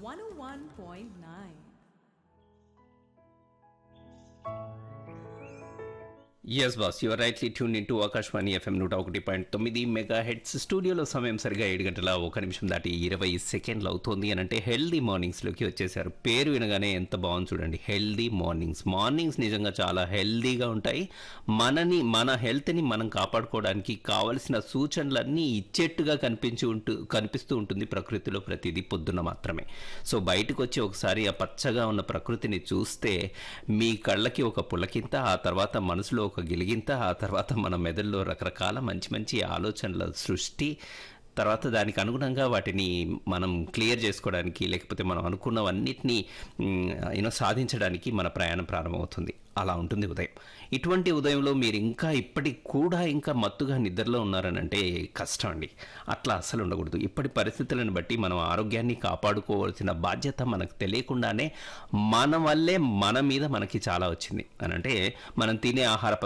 101.9. Yes boss your rightly tune in to Akashvani FM నూట ఒకటి point తొమ్మిది మెగా హెడ్స్ స్టూడియోలో సమయం సరిగా ఏడు గంటల ఒక నిమిషం దాటి ఇరవై సెకండ్లు అవుతోంది అని అంటే హెల్దీ మార్నింగ్స్లోకి వచ్చేసారు పేరు వినగానే ఎంత బాగుంది చూడండి హెల్దీ మార్నింగ్స్ మార్నింగ్స్ నిజంగా చాలా హెల్దీగా ఉంటాయి మనని మన హెల్త్ని మనం కాపాడుకోవడానికి కావలసిన సూచనలన్నీ ఇచ్చేట్టుగా కనిపించి ఉంటూ కనిపిస్తూ ఉంటుంది ప్రకృతిలో ప్రతిదీ పొద్దున్న మాత్రమే సో బయటకు వచ్చి ఒకసారి ఆ పచ్చగా ఉన్న ప్రకృతిని చూస్తే మీ కళ్ళకి ఒక పులకింత ఆ తర్వాత మనసులో ఒక గిలిగింత ఆ తర్వాత మన మెదడులో రకరకాల మంచి మంచి ఆలోచనల సృష్టి తర్వాత దానికి అనుగుణంగా వాటిని మనం క్లియర్ చేసుకోవడానికి లేకపోతే మనం అనుకున్నవన్నిటినీ యూనో సాధించడానికి మన ప్రయాణం ప్రారంభమవుతుంది అలా ఉంటుంది ఉదయం ఇటువంటి ఉదయంలో మీరు ఇంకా ఇప్పటికి కూడా ఇంకా మత్తుగా నిద్రలో ఉన్నారనంటే కష్టం అండి అట్లా అస్సలు ఉండకూడదు ఇప్పటి పరిస్థితులను బట్టి మనం ఆరోగ్యాన్ని కాపాడుకోవాల్సిన బాధ్యత మనకు తెలియకుండానే మన వల్లే మన మీద మనకి చాలా వచ్చింది అని అంటే మనం తినే ఆహార